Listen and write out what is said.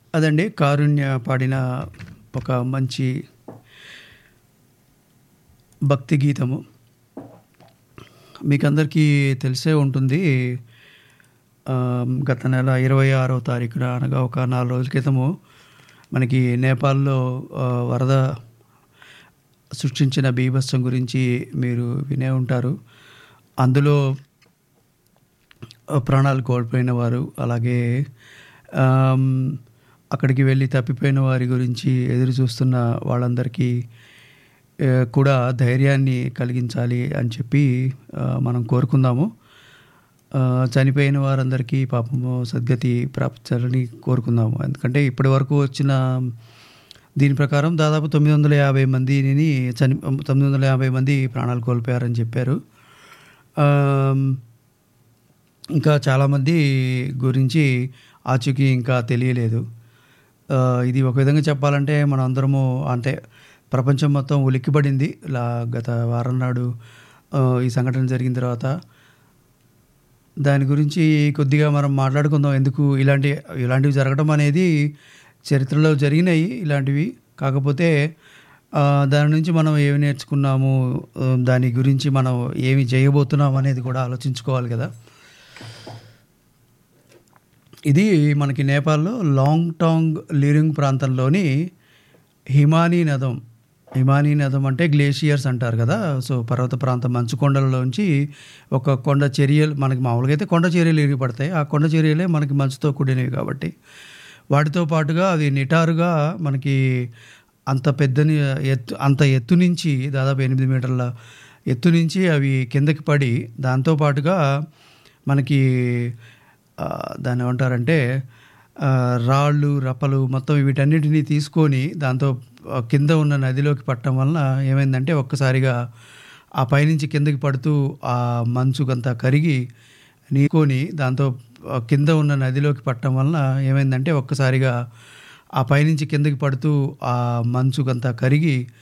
అదండి కారుణ్య పాడిన ఒక మంచి భక్తి గీతము మీకందరికీ తెలిసే ఉంటుంది ఆ, గత నెల ఇరవై ఆరో తారీఖున అనగా ఒక నాలుగు రోజుల క్రితము మనకి నేపాల్లో ఆ, వరద సృష్టించిన బీభత్సం గురించి మీరు వినే ఉంటారు అందులో ప్రాణాలు కోల్పోయిన వారు అలాగే ఆమ్, అక్కడికి వెళ్ళి తప్పిపోయిన వారి గురించి ఎదురు చూస్తున్న వాళ్ళందరికీ ఆ, కూడా ధైర్యాన్ని కలిగించాలి అని చెప్పి ఆ, మనం కోరుకుందాము ఆ, చనిపోయిన వారందరికీ పాపము సద్గతి ప్రాప్తించాలని కోరుకుందాము ఎందుకంటే ఇప్పటి వరకు వచ్చిన దీని ప్రకారం దాదాపు తొమ్మిది వందల యాభై మందిని చని తొమ్మిది వందల యాభై మంది ప్రాణాలు కోల్పోయారని చెప్పారు ఆమ్, ఇంకా చాలామంది గురించి ఆచూకీ ఇంకా తెలియలేదు ఆ, ఇది ఒక విధంగా చెప్పాలంటే మనం అందరము అంటే ప్రపంచం మొత్తం ఉలిక్కిపడింది ఇలా గత వారం నాడు ఆ, ఈ సంఘటన జరిగిన తర్వాత దాని గురించి కొద్దిగా మనం మాట్లాడుకుందాం ఎందుకు ఇలాంటి ఇలాంటివి జరగడం అనేది చరిత్రలో జరిగినాయి ఇలాంటివి కాకపోతే ఆ, దాని నుంచి మనం ఏమి నేర్చుకున్నాము ఆ, దాని గురించి మనం ఏమి చేయబోతున్నాం అనేది కూడా ఆలోచించుకోవాలి కదా ఇది మనకి నేపాల్లో లాంగ్ టాంగ్ లిరింగ్ ప్రాంతంలోని హిమానీ నదం హిమానీ నదం అంటే గ్లేషియర్స్ అంటారు కదా సో పర్వత ప్రాంతం మంచు కొండలలోంచి ఒక కొండ చర్యలు మనకి మామూలుగా అయితే కొండ చర్యలు ఇరిగిపడతాయి ఆ కొండ చర్యలే మనకి మంచుతో కూడినవి కాబట్టి వాటితో పాటుగా అది నిటారుగా మనకి అంత పెద్దని ఎత్తు అంత ఎత్తు నుంచి దాదాపు ఎనిమిది మీటర్ల ఎత్తు నుంచి అవి కిందకి పడి దాంతో పాటుగా మనకి ఆ, దాన్ని ఏమంటారంటే ఆ, రాళ్ళు రప్పలు మొత్తం వీటన్నిటిని తీసుకొని దాంతో ఆ, కింద ఉన్న నదిలోకి పట్టడం వలన ఏమైందంటే ఒక్కసారిగా ఆ పైనుంచి కిందకి పడుతూ ఆ మంచుకంతా కరిగి నీకొని దాంతో ఆ, కింద ఉన్న నదిలోకి పట్టడం వలన ఏమైందంటే ఒక్కసారిగా ఆ పైనుంచి కిందకి పడుతూ ఆ మంచుకంతా కరిగి